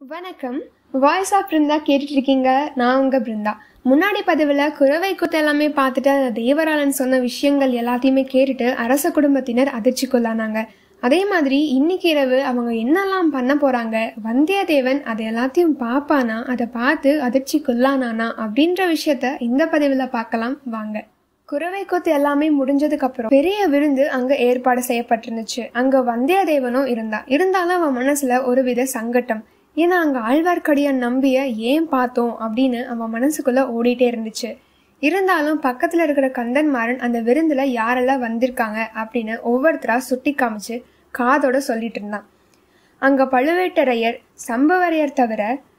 வணக்கம் voice of Brinda கேட்டுட்டு இருக்கீங்க நான் உங்க பிருந்தா முன்னாடி பதிவில் குறவை கூத்து எல்லாமே பார்த்துட்டு அந்த தேவராளன் சொன்ன விஷயங்கள் எல்லாத்தையுமே கேட்டுட்டு அரச குடும்பத்தினர் அதிர்ச்சிக்குள்ளானாங்க அதே மாதிரி இன்னைக்கு இரவு அவங்க என்னெல்லாம் பண்ண போறாங்க வந்தியத்தேவன் அதை எல்லாத்தையும் பார்ப்பானா அதை பார்த்து அதிர்ச்சிக்குள்ளானானா அப்படின்ற விஷயத்த இந்த பதிவில் பார்க்கலாம் வாங்க குறவை கூத்து எல்லாமே முடிஞ்சதுக்கு அப்புறம் பெரிய விருந்து அங்க ஏற்பாடு செய்யப்பட்டிருந்துச்சு அங்க வந்தியத்தேவனும் இருந்தான் இருந்தாலும் அவன் மனசுல ஒருவித சங்கட்டம் ஏன்னா அங்க ஆழ்வார்க்கடியான் நம்பிய ஏன் பார்த்தோம் அப்படின்னு அவன் மனசுக்குள்ள ஓடிட்டே இருந்துச்சு இருந்தாலும் பக்கத்துல இருக்கிற கந்தன்மாறன் அந்த விருந்துல யாரெல்லாம் வந்திருக்காங்க அப்படின்னு ஒவ்வொருத்தரா சுட்டி காமிச்சு காதோட சொல்லிட்டு இருந்தான் அங்க பழுவேட்டரையர் சம்புவரையர் தவிர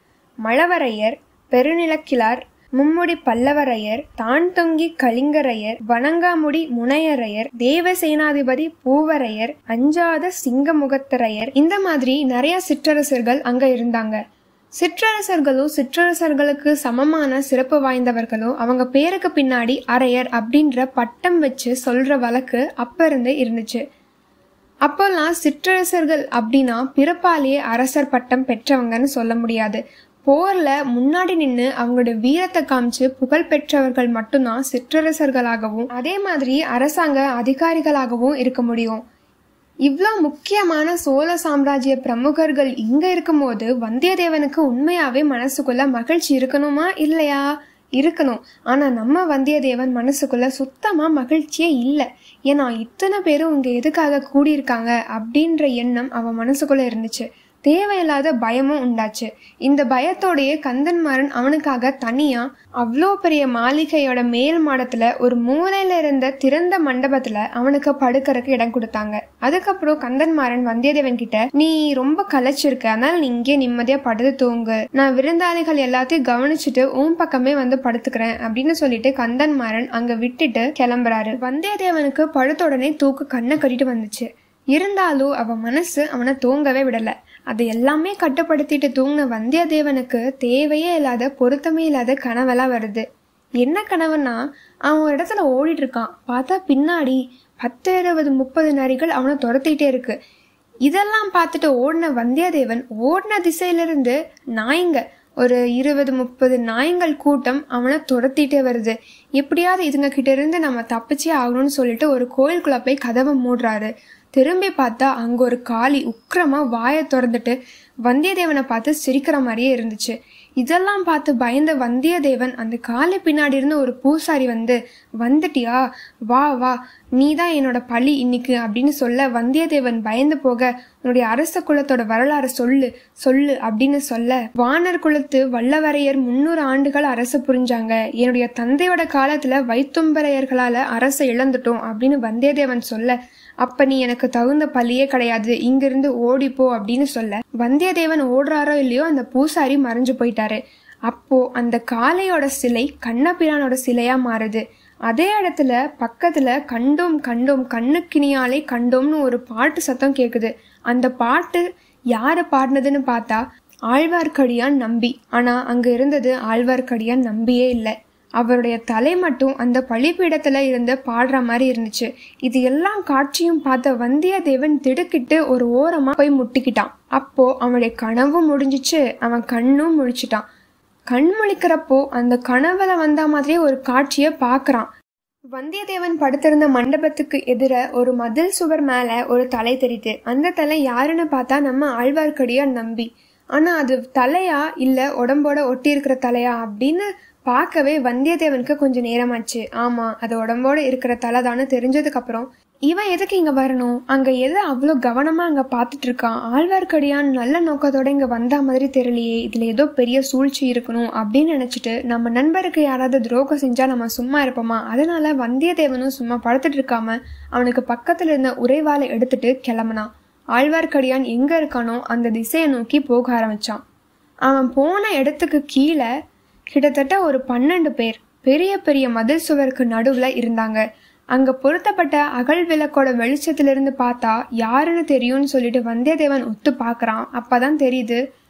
மழவரையர் பெருநிலக்கிழார் மும்முடி பல்லவரையர் தான் தொங்கி கலிங்கரையர் வணங்காமுடி முனையரையர் தேவசேனாதிபதி பூவரையர் அஞ்சாத சிங்கமுகத்தரையர் இந்த மாதிரி நிறைய சிற்றரசர்கள் அங்க இருந்தாங்க சிற்றரசர்களும் சிற்றரசர்களுக்கு சமமான சிறப்பு வாய்ந்தவர்களும் அவங்க பேருக்கு பின்னாடி அரையர் அப்படின்ற பட்டம் வச்சு சொல்ற வழக்கு அப்ப இருந்து இருந்துச்சு அப்போல்லாம் சிற்றரசர்கள் அப்படின்னா பிறப்பாலேயே அரசர் பட்டம் பெற்றவங்கன்னு சொல்ல முடியாது போர்ல முன்னாடி நின்று அவங்களோட வீரத்தை காமிச்சு புகழ் பெற்றவர்கள் மட்டும்தான் சிற்றரசர்களாகவும் அதே மாதிரி அரசாங்க அதிகாரிகளாகவும் இருக்க முடியும் இவ்வளோ முக்கியமான சோழ சாம்ராஜ்ய பிரமுகர்கள் இங்க இருக்கும்போது வந்தியத்தேவனுக்கு உண்மையாவே மனசுக்குள்ள மகிழ்ச்சி இருக்கணுமா இல்லையா இருக்கணும் ஆனா நம்ம வந்தியத்தேவன் மனசுக்குள்ள சுத்தமா மகிழ்ச்சியே இல்லை ஏன்னா இத்தனை பேரும் இங்க எதுக்காக கூடியிருக்காங்க அப்படின்ற எண்ணம் அவன் மனசுக்குள்ள இருந்துச்சு தேவையில்லாத பயமும் உண்டாச்சு இந்த பயத்தோடயே கந்தன்மாறன் அவனுக்காக தனியா அவ்வளோ பெரிய மாளிகையோட மேல் மாடத்துல ஒரு மூலையில இருந்த திறந்த மண்டபத்துல அவனுக்கு படுக்கறக்கு இடம் கொடுத்தாங்க அதுக்கப்புறம் கந்தன்மாறன் வந்தியத்தேவன் கிட்ட நீ ரொம்ப களைச்சிருக்க அதனால நீ இங்கே நிம்மதியா படுத்து தூங்கு நான் விருந்தாளிகள் எல்லாத்தையும் கவனிச்சுட்டு உன் பக்கமே வந்து படுத்துக்கிறேன் அப்படின்னு சொல்லிட்டு கந்தன்மாறன் அங்க விட்டுட்டு கிளம்புறாரு வந்தியத்தேவனுக்கு படுத்த உடனே தூக்கு கண்ணை கட்டிட்டு வந்துச்சு இருந்தாலும் அவன் மனசு அவனை தூங்கவே விடல அதை எல்லாமே கட்டுப்படுத்திட்டு தூங்கின வந்தியத்தேவனுக்கு தேவையே இல்லாத பொருத்தமே இல்லாத கனவெல்லாம் வருது என்ன கனவுன்னா அவன் ஒரு இடத்துல ஓடிட்டு இருக்கான் பார்த்தா பின்னாடி பத்து இருபது முப்பது நரிகள் அவனை துரத்திட்டே இருக்கு இதெல்லாம் பார்த்துட்டு ஓடின வந்தியத்தேவன் ஓடின திசையிலிருந்து நாய்ங்க ஒரு இருபது முப்பது நாய்கள் கூட்டம் அவனை துரத்திட்டே வருது எப்படியாவது இதுங்க கிட்ட இருந்து நம்ம தப்பிச்சே ஆகணும்னு சொல்லிட்டு ஒரு கோயிலுக்குள்ள போய் கதவை மூடுறாரு திரும்பி பார்த்தா அங்க ஒரு காளி உக்கிரமா வாயை திறந்துட்டு வந்தியத்தேவனை பார்த்து சிரிக்கிற மாதிரியே இருந்துச்சு இதெல்லாம் பார்த்து பயந்த வந்தியத்தேவன் அந்த காலை பின்னாடி இருந்து ஒரு பூசாரி வந்து வந்துட்டியா வா வா நீ தான் என்னோட பழி இன்னைக்கு அப்படின்னு சொல்ல வந்தியத்தேவன் பயந்து போக உன்னுடைய அரச குலத்தோட வரலாறு சொல்லு சொல்லு அப்படின்னு சொல்ல வானர் குலத்து வல்லவரையர் முன்னூறு ஆண்டுகள் அரசு புரிஞ்சாங்க என்னுடைய தந்தையோட காலத்துல வைத்தும்பரையர்களால அரசை இழந்துட்டோம் அப்படின்னு வந்தியத்தேவன் சொல்ல அப்ப நீ எனக்கு தகுந்த பள்ளியே கிடையாது இங்கிருந்து ஓடிப்போ அப்படின்னு சொல்ல வந்தியத்தேவன் ஓடுறாரோ இல்லையோ அந்த பூசாரி மறைஞ்சு போயிட்டாரு அப்போ அந்த காளையோட சிலை கண்ணபிரானோட சிலையா மாறுது அதே இடத்துல பக்கத்துல கண்டோம் கண்டோம் கண்ணுக்கினியாலே கண்டோம்னு ஒரு பாட்டு சத்தம் கேக்குது அந்த பாட்டு யாரு பாடினதுன்னு பார்த்தா ஆழ்வார்க்கடியான் நம்பி ஆனா அங்க இருந்தது ஆழ்வார்க்கடியான் நம்பியே இல்லை அவருடைய தலை மட்டும் அந்த பழிப்பீடத்துல இருந்து பாடுற மாதிரி இருந்துச்சு இது எல்லாம் காட்சியும் பார்த்த வந்தியத்தேவன் திடுக்கிட்டு ஒரு ஓரமா போய் முட்டிக்கிட்டான் அப்போ அவனுடைய கனவும் முடிஞ்சிச்சு அவன் கண்ணும் முழிச்சிட்டான் கண் முழிக்கிறப்போ அந்த கனவுல வந்த மாதிரியே ஒரு காட்சியை பார்க்கறான் வந்தியத்தேவன் படுத்திருந்த மண்டபத்துக்கு எதிர ஒரு மதில் சுவர் மேல ஒரு தலை தெரியுது அந்த தலை யாருன்னு பார்த்தா நம்ம ஆழ்வார்க்கடியான் நம்பி ஆனா அது தலையா இல்ல உடம்போட ஒட்டி இருக்கிற தலையா அப்படின்னு பார்க்கவே வந்தியத்தேவனுக்கு கொஞ்சம் நேரமாச்சு ஆமா அது உடம்போட இருக்கிற தலை தானே தெரிஞ்சதுக்கு அப்புறம் இவன் எதுக்கு இங்க வரணும் அங்க எது அவ்வளோ கவனமா அங்க பார்த்துட்டு இருக்கான் ஆழ்வார்க்கடியான் நல்ல நோக்கத்தோட இங்க வந்த மாதிரி தெரியலையே இதுல ஏதோ பெரிய சூழ்ச்சி இருக்கணும் அப்படின்னு நினைச்சிட்டு நம்ம நண்பருக்கு யாராவது துரோகம் செஞ்சா நம்ம சும்மா இருப்போமா அதனால வந்தியத்தேவனும் சும்மா படுத்துட்டு இருக்காம அவனுக்கு பக்கத்துல இருந்த உறைவாளை எடுத்துட்டு கிளம்புனான் ஆழ்வார்க்கடியான் எங்க இருக்கானோ அந்த திசையை நோக்கி போக ஆரம்பிச்சான் அவன் போன இடத்துக்கு கீழே கிட்டத்தட்ட ஒரு பன்னெண்டு பேர் பெரிய பெரிய மதில் சுவருக்கு நடுவுல இருந்தாங்க அங்க பொருத்தப்பட்ட அகல் விளக்கோட வெளிச்சத்திலிருந்து பார்த்தா யாருன்னு தெரியும்னு சொல்லிட்டு வந்தியத்தேவன் ஒத்து பார்க்கறான் அப்பதான் தெரியுது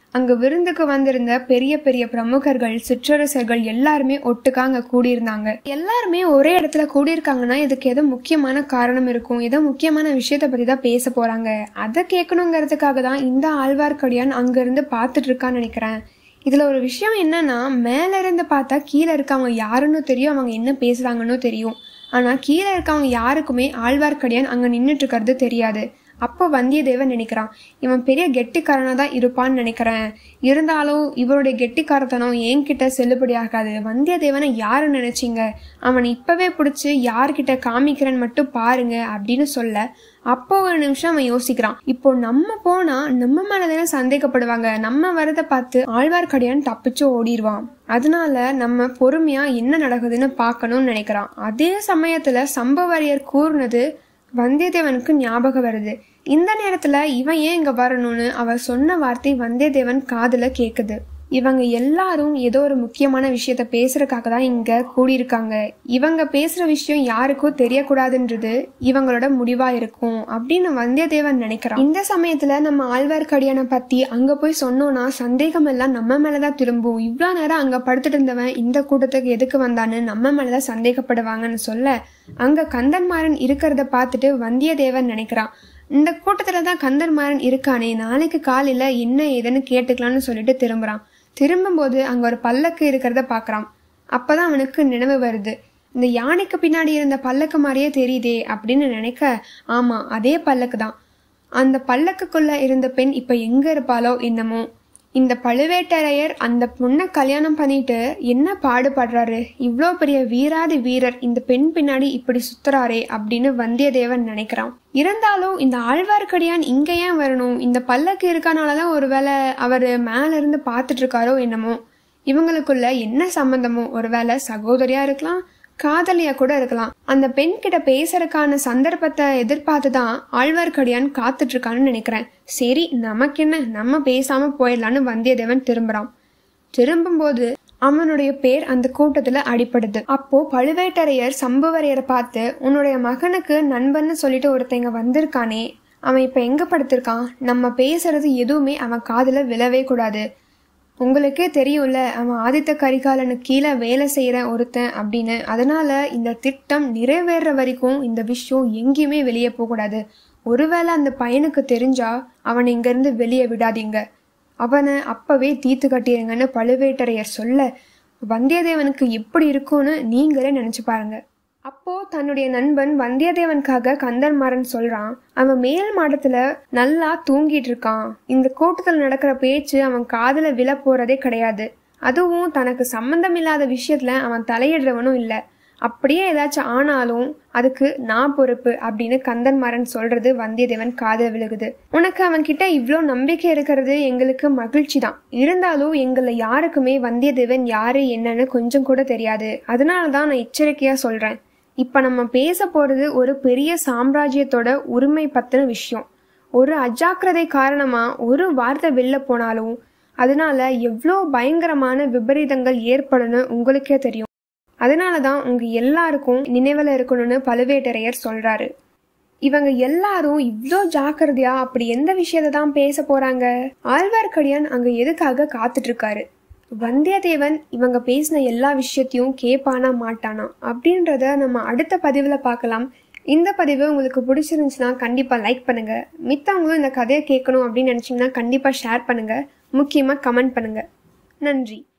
அங்க விருந்துக்கு வந்திருந்த பெரிய பெரிய பிரமுகர்கள் சிற்றரசர்கள் எல்லாருமே ஒட்டுக்கா அங்க கூடியிருந்தாங்க எல்லாருமே ஒரே இடத்துல கூடியிருக்காங்கன்னா இதுக்கு ஏதோ முக்கியமான காரணம் இருக்கும் ஏதோ முக்கியமான விஷயத்த பத்தி தான் பேச போறாங்க அதை கேட்கணுங்கிறதுக்காக தான் இந்த ஆழ்வார்க்கடியான் அங்க இருந்து பார்த்துட்டு இருக்கான்னு நினைக்கிறேன் இதுல ஒரு விஷயம் என்னன்னா மேல இருந்து பார்த்தா கீழே இருக்கவங்க யாருன்னு தெரியும் அவங்க என்ன பேசுறாங்கன்னு தெரியும் ஆனா கீழே இருக்கவங்க யாருக்குமே ஆழ்வார்க்கடியான் அங்க நின்றுட்டு இருக்கிறது தெரியாது அப்போ வந்தியத்தேவன் நினைக்கிறான் இவன் பெரிய கெட்டிக்காரனா தான் இருப்பான்னு நினைக்கிறேன் இருந்தாலும் இவருடைய கெட்டிக்காரத்தனம் என்கிட்ட செல்லுபடி ஆகாது வந்தியத்தேவனை யாரு நினைச்சீங்க அவனை இப்பவே பிடிச்சி யார்கிட்ட காமிக்கிறேன்னு மட்டும் பாருங்க அப்படின்னு சொல்ல அப்போ ஒரு நிமிஷம் அவன் யோசிக்கிறான் இப்போ நம்ம போனா நம்ம மேலதானே சந்தேகப்படுவாங்க நம்ம வரதை பார்த்து ஆழ்வார்க்கடியான் தப்பிச்சு ஓடிடுவான் அதனால நம்ம பொறுமையா என்ன நடக்குதுன்னு பார்க்கணும்னு நினைக்கிறான் அதே சமயத்துல சம்பவரியர் கூறுனது வந்தியத்தேவனுக்கு ஞாபகம் வருது இந்த நேரத்துல இவன் ஏன் இங்க வரணும்னு அவர் சொன்ன வார்த்தை வந்தியத்தேவன் காதுல கேக்குது இவங்க எல்லாரும் ஏதோ ஒரு முக்கியமான விஷயத்த பேசுறதுக்காக தான் இங்க கூடியிருக்காங்க இவங்க பேசுற விஷயம் யாருக்கும் தெரியக்கூடாதுன்றது இவங்களோட முடிவா இருக்கும் அப்படின்னு வந்தியத்தேவன் நினைக்கிறான் இந்த சமயத்துல நம்ம ஆழ்வார்க்கடியானை பத்தி அங்க போய் சொன்னோம்னா சந்தேகம் எல்லாம் நம்ம மேலதான் திரும்பும் இவ்வளோ நேரம் அங்க படுத்துட்டு இருந்தவன் இந்த கூட்டத்துக்கு எதுக்கு வந்தான்னு நம்ம மேலதான் சந்தேகப்படுவாங்கன்னு சொல்ல அங்க கந்தன்மாறன் இருக்கிறத பார்த்துட்டு வந்தியத்தேவன் நினைக்கிறான் இந்த கூட்டத்துல தான் கந்தன்மாறன் இருக்கானே நாளைக்கு காலையில என்ன ஏதுன்னு கேட்டுக்கலாம்னு சொல்லிட்டு திரும்புறான் திரும்பும்போது அங்க ஒரு பல்லக்கு இருக்கிறத பாக்குறான் அப்பதான் அவனுக்கு நினைவு வருது இந்த யானைக்கு பின்னாடி இருந்த பல்லக்கு மாதிரியே தெரியுதே அப்படின்னு நினைக்க ஆமா அதே பல்லக்கு தான் அந்த பல்லக்குக்குள்ள இருந்த பெண் இப்ப எங்க இருப்பாளோ என்னமோ இந்த பழுவேட்டரையர் அந்த பொண்ணை கல்யாணம் பண்ணிட்டு என்ன பாடுபடுறாரு இவ்வளோ பெரிய வீராதி வீரர் இந்த பெண் பின்னாடி இப்படி சுத்துறாரே அப்படின்னு வந்தியத்தேவன் நினைக்கிறான் இருந்தாலும் இந்த ஆழ்வார்க்கடியான் இங்க ஏன் வரணும் இந்த பல்லக்கு இருக்கனாலதான் ஒருவேளை அவர் மேல இருந்து பார்த்துட்டு இருக்காரோ என்னமோ இவங்களுக்குள்ள என்ன சம்பந்தமோ ஒருவேளை சகோதரியா இருக்கலாம் காதலியா கூட இருக்கலாம் அந்த பெண் கிட்ட பேசுறதுக்கான சந்தர்ப்பத்தை எதிர்பார்த்து தான் ஆழ்வார்க்கடியான் காத்துட்டு இருக்கான்னு நினைக்கிறேன் சரி நமக்கு என்ன நம்ம பேசாம போயிடலான்னு வந்தியத்தேவன் திரும்புறான் திரும்பும்போது அவனுடைய பேர் அந்த கூட்டத்துல அடிப்படுது அப்போ பழுவேட்டரையர் சம்புவரையரை பார்த்து உன்னுடைய மகனுக்கு நண்பன்னு சொல்லிட்டு ஒருத்தங்க வந்திருக்கானே அவன் இப்ப எங்க படுத்திருக்கான் நம்ம பேசுறது எதுவுமே அவன் காதுல விழவே கூடாது உங்களுக்கே தெரியும்ல அவன் ஆதித்த கரிகாலனுக்கு கீழே வேலை செய்யற ஒருத்தன் அப்படின்னு அதனால இந்த திட்டம் நிறைவேற வரைக்கும் இந்த விஷயம் எங்கேயுமே வெளியே போகக்கூடாது ஒருவேளை அந்த பையனுக்கு தெரிஞ்சா அவனை இங்கிருந்து வெளியே விடாதீங்க அவனை அப்பவே தீத்து கட்டிடுங்கன்னு பழுவேட்டரையர் சொல்ல வந்தியத்தேவனுக்கு எப்படி இருக்கும்னு நீங்களே நினைச்சு பாருங்க அப்போ தன்னுடைய நண்பன் வந்தியத்தேவனுக்காக கந்தன்மாறன் சொல்றான் அவன் மேல் மாடத்துல நல்லா தூங்கிட்டு இருக்கான் இந்த கூட்டத்தில் நடக்கிற பேச்சு அவன் காதுல விழ போறதே கிடையாது அதுவும் தனக்கு சம்பந்தம் இல்லாத விஷயத்துல அவன் தலையிடுறவனும் இல்லை அப்படியே ஏதாச்சும் ஆனாலும் அதுக்கு நான் பொறுப்பு அப்படின்னு கந்தன்மாறன் சொல்றது வந்தியத்தேவன் காதல் விழுகுது உனக்கு அவன் கிட்ட இவ்வளோ நம்பிக்கை இருக்கிறது எங்களுக்கு மகிழ்ச்சி தான் இருந்தாலும் எங்களை யாருக்குமே வந்தியத்தேவன் யாரு என்னன்னு கொஞ்சம் கூட தெரியாது அதனால தான் நான் எச்சரிக்கையா சொல்றேன் இப்ப நம்ம பேச போறது ஒரு பெரிய சாம்ராஜ்யத்தோட உரிமை பத்தின விஷயம் ஒரு அஜாக்கிரதை காரணமா ஒரு வார்த்தை வெளில போனாலும் அதனால எவ்வளோ பயங்கரமான விபரீதங்கள் ஏற்படும்னு உங்களுக்கே தெரியும் அதனால தான் உங்க எல்லாருக்கும் நினைவில் இருக்கணும்னு பழுவேட்டரையர் சொல்றாரு இவங்க எல்லாரும் இவ்வளோ ஜாக்கிரதையா அப்படி எந்த விஷயத்தை தான் பேச போறாங்க ஆழ்வார்க்கடியான் அங்க எதுக்காக காத்துட்டு இருக்காரு வந்தியத்தேவன் இவங்க பேசின எல்லா விஷயத்தையும் கேட்பானா மாட்டானா அப்படின்றத நம்ம அடுத்த பதிவில் பார்க்கலாம் இந்த பதிவு உங்களுக்கு பிடிச்சிருந்துச்சுன்னா கண்டிப்பாக லைக் பண்ணுங்க மித்தவங்களும் இந்த கதையை கேட்கணும் அப்படின்னு நினச்சிங்கன்னா கண்டிப்பாக ஷேர் பண்ணுங்க முக்கியமாக கமெண்ட் பண்ணுங்க நன்றி